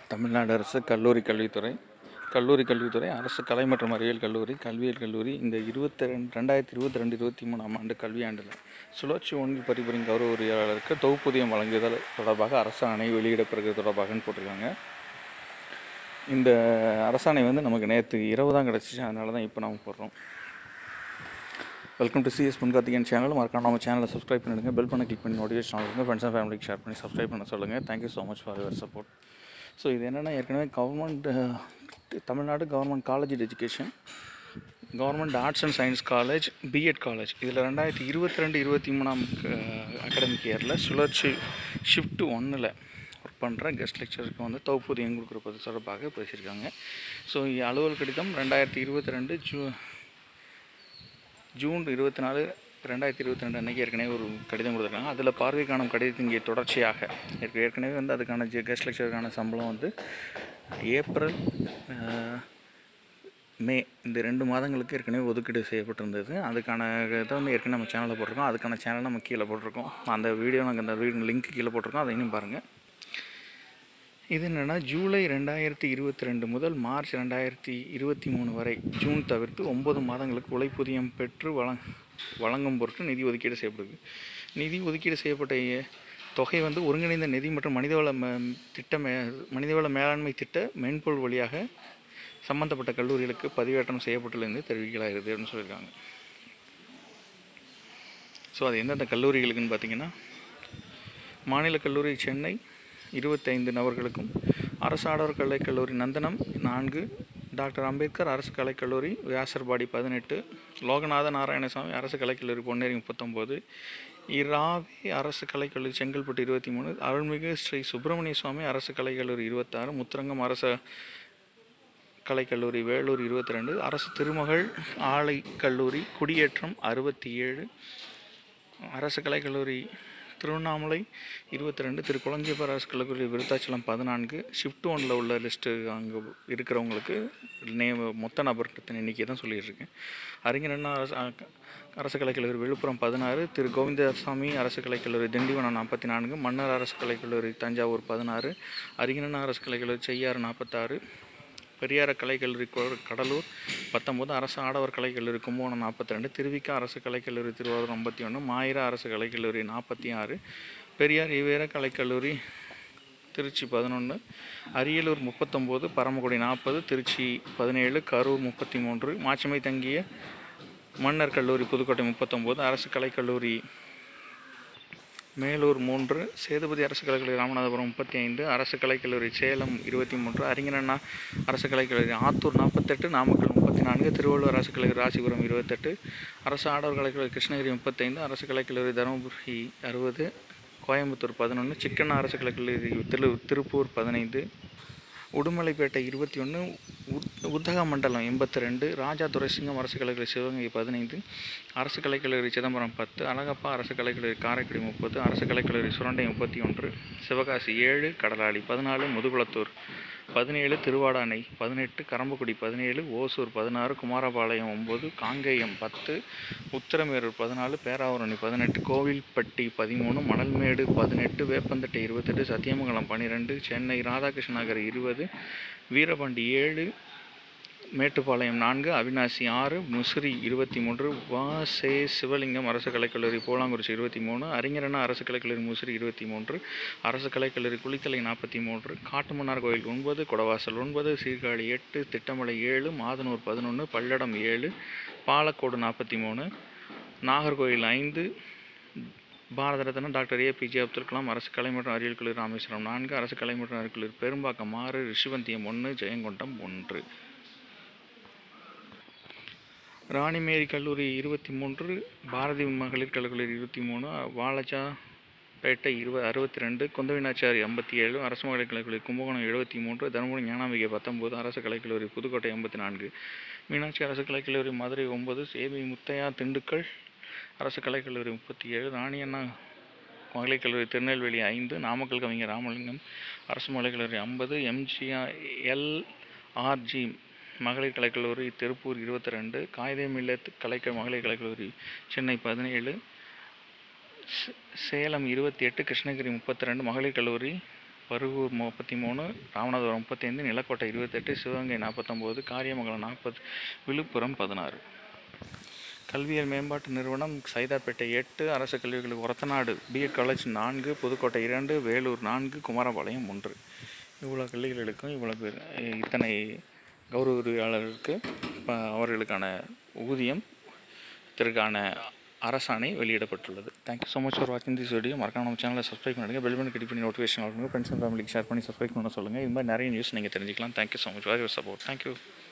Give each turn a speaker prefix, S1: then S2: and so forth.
S1: தமிழ்நாடு அரசு கல்லூரி கல்வித்துறை கல்லூரி கல்வித்துறை அரசு கலை மற்றும் அறிவியல் கல்லூரி கல்வியியல் கல்லூரி இந்த இருபத்தி ரெண்டு ரெண்டாயிரத்தி இருபத்தி ரெண்டு இருபத்தி மூணாம் ஆண்டு கல்வியாண்டில் சுழற்சி ஒன்றில் பரிபுரியும் கௌரவ உரியாளருக்கு தொகுப்பூதியம் வழங்குதல் தொடர்பாக அரசாணை வெளியிடப்படுகிறது தொடர்பாகன்னு போட்டிருக்காங்க இந்த அரசாணை வந்து நமக்கு நேற்று இரவு தான் கிடச்சிச்சு அதனால தான் இப்போ நம்ம போடுறோம் வெல்கம் டு சிஎஸ் முன்கார்த்திகன் சேனல் மறக்காம நம்ம சேனலை சப்ஸ்கிரைப் பண்ணிடுங்க பெல் பண்ண கிளிக் பண்ணி நோட்டிஃபிகேஷன் ஆகுங்க ஃப்ரெண்ட்ஸ் அண்ட் ஃபேமிலிக்கு ஷேர் பண்ணி சப்ஸ்கிரைப் பண்ண சொல்லுங்கள் thank you so much for your support so இது என்னென்னா ஏற்கனவே government Tamil Nadu government college education government arts and science college B Ed college இதில் ரெண்டாயிரத்தி இருபத்தி ரெண்டு இருபத்தி மூணாம் அகாடமிக் இயரில் சுழற்சி ஷிஃப்ட் ஒன்றில் ஒர்க் பண்ணுற கெஸ்ட் லெக்சருக்கு வந்து தொகுப்பூதியம் கொடுக்குறது தொடர்பாக பேசியிருக்காங்க ஸோ அலுவல் கடிதம் ரெண்டாயிரத்தி இருபத்தி ரெண்டு ஜூ ஜூன் இருபத்தி நாலு ரெண்டாயிரத்தி இருபத்தி ரெண்டு அன்றைக்கி ஏற்கனவே ஒரு கடிதம் கொடுத்துருக்காங்க அதில் பார்வை காணும் கடிதத்தின் இங்கே தொடர்ச்சியாக ஏற்க- ஏற்கனவே வந்து அதுக்கான ஜெ கெஸ்ட் லெக்சருக்கான சம்பளம் வந்து ஏப்ரல் அஹ், மே இந்த ரெண்டு மாதங்களுக்கு ஏற்கனவே ஒதுக்கீடு செய்யப்பட்டிருந்தது அதுக்கான இதை வந்து ஏற்கனவே நம்ம சேனலில் போட்டிருக்கோம் அதுக்கான சேனல் நம்ம கீழே போட்டிருக்கோம் அந்த வீடியோ நாங்கள் அந்த வீடியோ லிங்க் கீழே போட்டிருக்கோம் அதை இன்னும் பாருங்கள் இது என்னென்னா ஜூலை ரெண்டாயிரத்தி இருபத்தி ரெண்டு முதல் மார்ச் ரெண்டாயிரத்தி இருபத்தி மூணு வரை ஜூன் தவிர்த்து ஒன்பது மாதங்களுக்கு உழைப்பூதியம் பெற்று வழங் வழங்கும் பொருட்டு நிதி ஒதுக்கீடு செய்யப்படுது நிதி ஒதுக்கீடு செய்யப்பட்ட எ- தொகை வந்து ஒருங்கிணைந்த நிதி மற்றும் மனிதவள ம திட்ட மே மனிதவள மேலாண்மை திட்ட மென்பொருள் வழியாக சம்பந்தப்பட்ட கல்லூரிகளுக்கு பதிவேற்றம் செய்யப்பட்டுள்ளது தெரிவிக்கலாகிறது அப்படின்னு சொல்லியிருக்காங்க ஸோ அது எந்தெந்த கல்லூரிகளுக்குன்னு பார்த்தீங்கன்னா மாநில கல்லூரி சென்னை இருபத்தைந்து நபர்களுக்கும் அரசு ஆடவர் கலைக்கல்லூரி நந்தனம் நான்கு டாக்டர் அம்பேத்கர் அரசு கலைக்கல்லூரி வியாசர்பாடி பதினெட்டு லோகநாத நாராயணசாமி அரசு கலைக்கல்லூரி பொன்னேரி முப்பத்தொம்போது இராவே அரசு கலைக்கல்லூரி செங்கல்பட்டு இருபத்தி மூணு அருள்மிகு ஸ்ரீ சுப்பிரமணிய சுவாமி அரசு கலைக்கல்லூரி இருபத்தாறு முத்துரங்கம் அரசு கலைக்கல்லூரி வேலூர் இருபத்தி ரெண்டு அரசு திருமகள் ஆலை கல்லூரி குடியேற்றம் அறுபத்தி ஏழு அரசு கலைக்கல்லூரி திருவண்ணாமலை இருபத்தி ரெண்டு திரு குளஞ்சியப்பர் அரசு கல்லூரி விருத்தாச்சலம் பதினான்கு ஷிஃப்ட் ஒனில் உள்ள லிஸ்ட்டு அங்கே இருக்கிறவங்களுக்கு நேம் மொத்த நபர்கிட்ட எண்ணிக்கை தான் சொல்லியிருக்கேன் அறிஞர் அண்ணா அரசு அ- அரசு கலைக்கல்லூரி விழுப்புரம் பதினாறு திரு கோவிந்தசாமி அரசு கலைக்கல்லூரி திண்டிவனம் நாற்பத்தி நான்கு மன்னர் அரசு கலைக்கல்லூரி தஞ்சாவூர் பதினாறு அறிஞர் அண்ணா அரசு கலைக்கல்லூரி செய்யாறு நாற்பத்தாறு பெரியார கலைக்கல்லூரி கொ- கடலூர் பத்தொம்போது அரசு ஆடவர் கலைக்கல்லூரி கும்பகோணம் நாற்பத்தி ரெண்டு திருவிக்கா அரசு கலைக்கல்லூரி திருவாரூர் ஐம்பத்தி ஒன்று மாயிரா அரசு கலைக்கல்லூரி நாற்பத்தி ஆறு பெரியார் ஈவேர கலைக்கல்லூரி திருச்சி பதினொன்று அரியலூர் முப்பத்தொம்போது பரமக்குடி நாற்பது திருச்சி பதினேழு கரூர் முப்பத்தி மூன்று மாட்சிமை தங்கிய மன்னர் கல்லூரி புதுக்கோட்டை முப்பத்தொம்போது அரசு கலைக்கல்லூரி மேலூர் மூன்று சேதுபதி அரசு கலைக்கல்லூரி ராமநாதபுரம் முப்பத்தி ஐந்து அரசு கலைக்கல்லூரி சேலம் இருபத்தி மூன்று அறிஞர் அண்ணா அரசு கலைக்கல்லூரி ஆத்தூர் நாற்பத்தெட்டு நாமக்கல் முப்பத்தி நான்கு திருவள்ளூர் அரசு கல்லூரி ராசிபுரம் இருபத்தெட்டு அரசு ஆடவர் கலைக்கல்லூரி கிருஷ்ணகிரி முப்பத்தைந்து அரசு கலைக்கல்லூரி தருமபுரி அறுபது கோயம்புத்தூர் பதினொன்று சிக்கண்ணா அரசு கலைக்கல்லூரி திரு திருப்பூர் பதினைந்து உடுமலைப்பேட்டை இருபத்தி ஒன்று உத்தகமண்டலம் எண்பத்தி ரெண்டு ராஜா துரைசிங்கம் அரசு கலைக்கல்லூரி சிவகங்கை பதினைந்து அரசு கலைக்கல்லூரி சிதம்பரம் பத்து அழகப்பா அரசு கலைக்கல்லூரி காரைக்குடி முப்பது அரசு கலைக்கல்லூரி சுரண்டை முப்பத்தி ஒன்று சிவகாசி ஏழு கடலாடி பதினாலு முதுகுளத்தூர் பதினேழு திருவாடானை பதினெட்டு கரம்பக்குடி பதினேழு ஓசூர் பதினாறு குமாரபாளையம் ஒம்பது காங்கேயம் பத்து உத்திரமேரூர் பதினாலு பேராவூரணி பதினெட்டு கோவில்பட்டி பதிமூணு மணல்மேடு பதினெட்டு வேப்பந்தட்டை இருபத்தெட்டு சத்தியமங்கலம் பன்னிரெண்டு சென்னை ராதாகிருஷ்ண நகர் இருபது வீரபாண்டி ஏழு மேட்டுப்பாளையம் நான்கு அவினாசி ஆறு முசிறி இருபத்தி மூன்று வாசே சிவலிங்கம் அரசு கலைக்கல்லூரி போலாங்குறிச்சி இருபத்தி மூணு அறிஞரண்ணா அரசு கலைக்கல்லூரி முசிறி இருபத்தி மூன்று அரசு கலைக்கல்லூரி குளித்தலை நாற்பத்தி மூன்று காட்டுமன்னார் கோயில் ஒன்பது கொடவாசல் ஒன்பது சீர்காழி எட்டு திட்டமலை ஏழு மாதனூர் பதினொன்று பல்லடம் ஏழு பாலக்கோடு நாற்பத்தி மூணு நாகர்கோயில் ஐந்து பாரத ரத்னா டாக்டர் ஏபிஜே அப்துல் கலாம் அரசு கலை மற்றும் அறிவியல் கல்லூரி ராமேஸ்வரம் நான்கு அரசு கலை மற்றும் அறிவியல் கல்லூரி பெரும்பாக்கம் ஆறு ரிஷிவந்தியம் ஒன்று ஜெயங்கொண்டம் ஒன்று ராணிமேரி கல்லூரி இருபத்தி மூன்று பாரதி மகளிர் கல்லூரி இருபத்தி மூணு வாலஜா பேட்டை இருபது அறுபத்தி ரெண்டு குந்தவினாச்சாரி ஐம்பத்தி ஏழு அரசு மகளிர் கலைக்கல்லூரி கும்பகோணம் எழுபத்தி மூன்று தருமபுரி ஞானாம்பிகை பத்தொம்போது அரசு கலைக்கல்லூரி புதுக்கோட்டை எண்பத்தி நான்கு மீனாட்சி அரசு கலைக்கல்லூரி மதுரை ஒன்பது சேபி முத்தையா திண்டுக்கல் அரசு கலைக்கல்லூரி முப்பத்தி ஏழு ராணியண்ணா மகளிர் கல்லூரி திருநெல்வேலி ஐந்து நாமக்கல் கவிஞர் ராமலிங்கம் அரசு மகளிர் கல்லூரி ஐம்பது எம்ஜிஆர் எல்ஆர்ஜி மகளிர் கலைக்கல்லூரி திருப்பூர் இருபத்தி ரெண்டு காயிதே மில்லத் கலைக்க மகளிர் கலைக்கல்லூரி சென்னை பதினேழு சே- சேலம் இருபத்தி எட்டு கிருஷ்ணகிரி முப்பத்தி ரெண்டு மகளிர் கல்லூரி பருகூர் முப்பத்தி மூணு ராமநாதபுரம் முப்பத்தைந்து நிலக்கோட்டை இருபத்தெட்டு சிவகங்கை நாற்பத்தொம்போது காரியமங்கலம் நாற்பது விழுப்புரம் பதினாறு கல்வியியல் மேம்பாட்டு நிறுவனம் சைதாப்பேட்டை எட்டு அரசு கல்விகளுக்கு ஒரத்தநாடு பிஎட் காலேஜ் நான்கு புதுக்கோட்டை இரண்டு வேலூர் நான்கு குமாரபாளையம் ஒன்று இவ்வளோ கல்விகளுக்கும் இவ்வளோ பேர் இத்தனை கௌரவ உதவியாளருக்கு இப்போ அவர்களுக்கான ஊதியம் இதற்கான அரசாணை வெளியிடப்பட்டுள்ளது தேங்க்யூ ஸோ மச் ஃபார் வாட்சிங் திஸ் வீடியோ மறக்காம நம்ம சேனலை சப்ஸ்கிரைப் பண்ணுங்கள் பெல் பண்ணி கிளிக் பண்ணி நோட்டிஃபிகேஷன் பண்ணுங்கள் ஃப்ரெண்ட்ஸ் அண்ட் ஃபேமிலிக்கு ஷேர் பண்ணி சப்ஸ்கிரைப் பண்ண சொல்லுங்கள் இது மாதிரி நிறைய நியூஸ் நீங்கள் தெரிஞ்சுக்கலாம் thank you so much for your support thank you